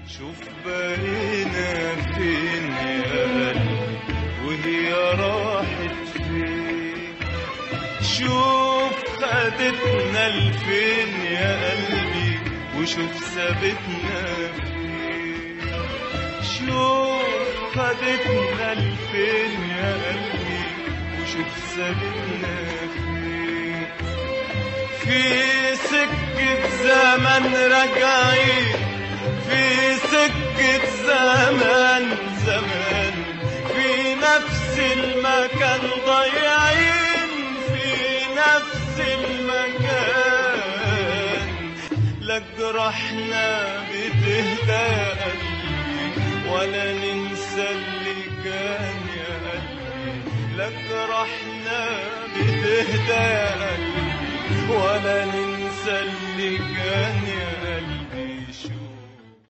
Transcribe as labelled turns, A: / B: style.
A: شوف بقينا فين يا قلبي وهي راحت فين شوف خدتنا لفين يا قلبي وشوف سابتنا فين شوف خدتنا لفين يا قلبي وشوف سابتنا فين في سكة زمن راجعين في سكة زمان زمان في نفس المكان ضايعين في نفس المكان لا جرحنا بتهدى يا قلبي ولا ننسى اللي كان يا قلبي لا جرحنا بتهدى يا قلبي ولا ننسى اللي كان يا